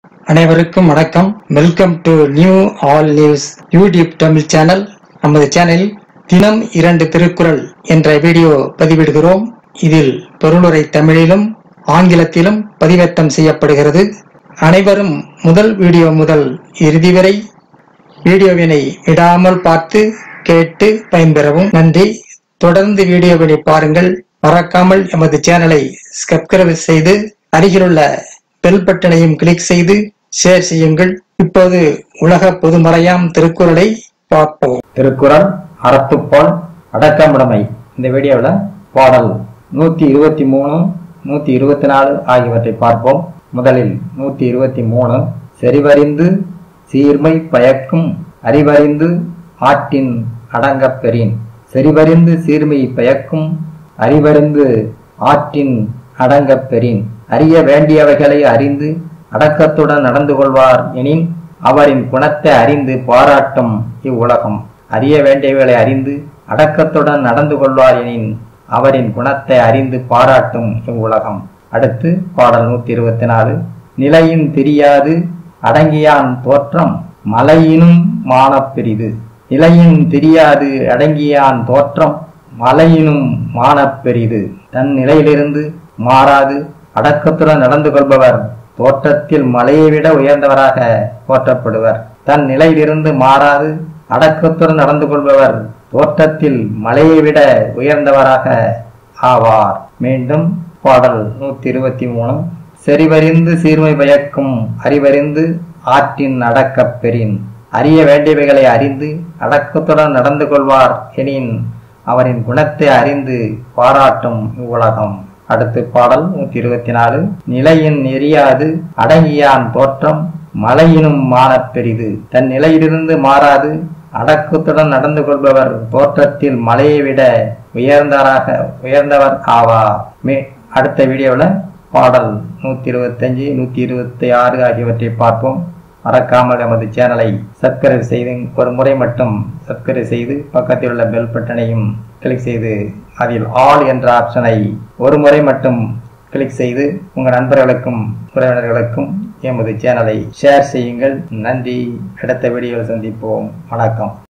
அனைவருக்கும் வணக்கம் welcome to new all news YouTube Tamil channel நமது சேனலில் தினம் இரண்டு திருக்குறள் என்ற வீடியோ பதிவிடுகிறோம் இதில் பொருளுரை தமிழிலும் ஆங்கிலத்திலும் பதிவேற்றம் செய்யப்படுகிறது அனைவரும் முதல் வீடியோ முதல் இறுதி வரை வீடியோவினை விடாமல் பார்த்து கேட்டு பயன்பெறவும் நன்றி தொடர்ந்து வீடியோவினை பாருங்கள் மறக்காமல் எமது சேனலை சப்ஸ்கிரைப் செய்து அருகிலுள்ள பெல் பட்டனையும் கிளிக் செய்து ஷேர் செய்யுங்கள் இப்போது உலக பொதுமறையாம் திருக்குறளை பார்ப்போம் திருக்குறள் அறத்துப்பால் அடக்கமுடைமை இந்த வீடியோவில் பாடல் நூற்றி இருபத்தி மூணு நூற்றி இருபத்தி நாலு ஆகியவற்றை பார்ப்போம் முதலில் நூற்றி இருபத்தி மூணு செறிவறிந்து சீர்மை பயக்கும் அறிவறிந்து ஆற்றின் அடங்கப் பெறின் செறிவறிந்து சீர்மை பயக்கும் அறிவறிந்து ஆற்றின் அடங்கப் பெறின் அறிய வேண்டியவைகளை அறிந்து அடக்கத்துடன் நடந்து கொள்வார் எனின் அவரின் குணத்தை அறிந்து பாராட்டும் இவ்வுலகம் அறிய வேண்டியவைகளை அறிந்து அடக்கத்துடன் நடந்து கொள்வார் எனின் அவரின் குணத்தை அறிந்து பாராட்டும் இவ்வுலகம் அடுத்து பாடல் நூத்தி இருபத்தி நாலு நிலையின் தெரியாது அடங்கியான் தோற்றம் மலையினும் மானப்பெரிது நிலையின் தெரியாது அடங்கியான் தோற்றம் மலையினும் மானப்பெரிது தன் நிலையிலிருந்து மாறாது அடக்கத்துடன் நடந்து கொள்பவர் தோற்றத்தில் மலையை விட உயர்ந்தவராக போற்றப்படுவர் தன் நிலையிலிருந்து மாறாது அடக்கத்துடன் நடந்து கொள்பவர் தோற்றத்தில் மலையை விட உயர்ந்தவராக ஆவார் மீண்டும் பாடல் நூத்தி இருபத்தி மூணு செறிவறிந்து சீர்மை பயக்கும் அறிவறிந்து ஆற்றின் அடக்கப் பெறின் அறிய வேண்டியவைகளை அறிந்து அடக்கத்துடன் நடந்து கொள்வார் எனின் அவரின் குணத்தை அறிந்து பாராட்டும் இவ்வுலகம் அடுத்து பாடல் நூத்தி இருபத்தி நாலு நிலையின் எரியாது அடங்கியான் தோற்றம் மலையினும் மானப் பெரிது தன் நிலையிலிருந்து மாறாது அடக்கத்துடன் நடந்து கொள்பவர் தோற்றத்தில் மலையை விட உயர்ந்தவராக உயர்ந்தவர் ஆவார் மே அடுத்த வீடியோவில் பாடல் நூத்தி இருபத்தஞ்சு நூத்தி இருபத்தி ஆறு ஆகியவற்றை பார்ப்போம் மறக்காமல் எமது சேனலை சப்ஸ்கிரைப் செய்து ஒரு முறை மட்டும் சப்ஸ்கிரைப் செய்து பக்கத்தில் உள்ள பெல் பட்டனையும் கிளிக் செய்து அதில் ஆல் என்ற ஆப்ஷனை ஒரு முறை மட்டும் கிளிக் செய்து உங்கள் நண்பர்களுக்கும் உறவினர்களுக்கும் எமது சேனலை ஷேர் செய்யுங்கள் நன்றி அடுத்த வீடியோவில் சந்திப்போம் வணக்கம்